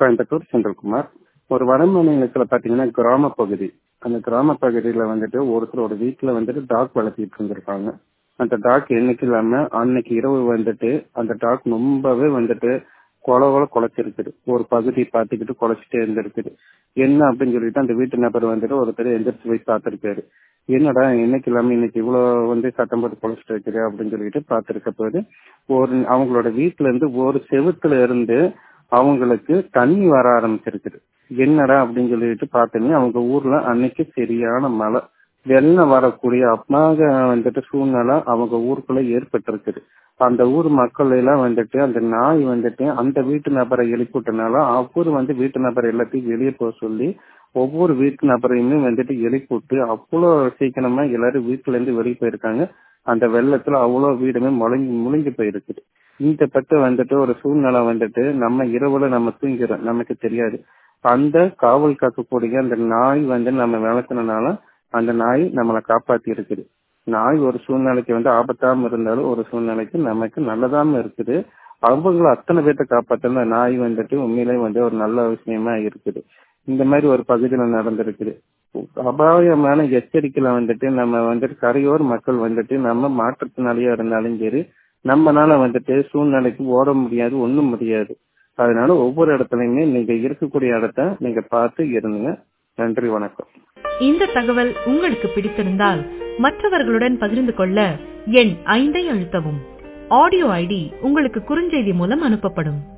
கோயம்புத்தூர் செந்தில்குமார் ஒரு வடமாநிலத்தில் பார்த்தீங்கன்னா கிராம பகுதி அந்த கிராம பகுதியில் வந்துட்டு ஒருத்தரோட வீட்டில் வந்துட்டு டாக் வளர்த்திட்டு இருந்திருக்காங்க அந்த டாக் என்னைக்கு இல்லாமல் அன்னைக்கு இரவு வந்துட்டு அந்த டாக் ரொம்பவே வந்துட்டு கொல கொல குலைச்சிருக்குது ஒரு பகுதி பார்த்துக்கிட்டு குலைச்சிட்டே இருந்திருக்குது என்ன அப்படின்னு சொல்லிட்டு அந்த வீட்டு நபர் வந்துட்டு ஒருத்தர் எந்திரிச்சு போய் பார்த்துருக்காரு என்னடா என்னைக்கு இல்லாம இன்னைக்கு இவ்வளவு வந்து சத்தம் போட்டு குலைச்சிட்டு இருக்குது அப்படின்னு சொல்லிட்டு பார்த்துருக்க போது ஒரு அவங்களோட வீட்டுல இருந்து ஒரு செவுத்துல இருந்து அவங்களுக்கு தண்ணி வர ஆரம்பிச்சிருக்குது என்னடா அப்படின்னு சொல்லிட்டு பார்த்தோன்னே அவங்க ஊர்ல அன்னைக்கு சரியான மழை வெள்ளம் வரக்கூடிய அப்பாக வந்துட்டு சூழ்நிலை அவங்க ஊருக்குள்ள ஏற்பட்டிருக்குது அந்த ஊர் மக்கள் எல்லாம் வந்துட்டு அந்த நாய் வந்துட்டு அந்த வீட்டு நபரை எழுப்பிவிட்டனால அவர் வந்து வீட்டு நபர் எல்லாத்தையும் வெளியே போக சொல்லி ஒவ்வொரு வீட்டு நபரையுமே வந்துட்டு எழுப்பிவிட்டு அவ்வளோ சீக்கிரமா எல்லாரும் வீட்டுல இருந்து வெளியே போயிருக்காங்க அந்த வெள்ளத்துல அவ்வளோ வீடுமே முழங்கி முழுங்கி போயிருக்குது இந்த பத்த வந்துட்டு ஒரு சூழ்நிலை வந்துட்டு நம்ம இரவுல நம்ம தூங்கிறோம் நமக்கு தெரியாது அந்த காவல் காக்கக்கூடிய அந்த நாய் வந்து நம்ம வளர்த்துனனால அந்த நாய் நம்மளை காப்பாத்தி இருக்குது நாய் ஒரு சூழ்நிலைக்கு வந்து ஆபத்தாம இருந்தாலும் ஒரு சூழ்நிலைக்கு நமக்கு நல்லதாம இருக்குது அவங்கள அத்தனை பேர்த்த காப்பாத்தின நாய் வந்துட்டு உண்மையிலே வந்து ஒரு நல்ல விஷயமா இருக்குது இந்த மாதிரி ஒரு பகுதியில நடந்திருக்குது அபாயமான எச்சரிக்கையில வந்துட்டு நம்ம வந்துட்டு கரையோர் மக்கள் வந்துட்டு நம்ம மாற்றத்தினாலேயே இருந்தாலும் சரி நம்மனால வந்துட்டு சூழ்நிலைக்கு ஓட முடியாது ஒண்ணும் முடியாது அதனால ஒவ்வொரு இடத்துலயுமே நீங்க இருக்கக்கூடிய இடத்த நீங்க பார்த்து இருந்துங்க நன்றி வணக்கம் இந்த தகவல் உங்களுக்கு பிடித்திருந்தால் மற்றவர்களுடன் பகிர்ந்து கொள்ள எண் ஐந்தை அழுத்தவும் ஆடியோ ஐடி உங்களுக்கு குறுஞ்செய்தி மூலம் அனுப்பப்படும்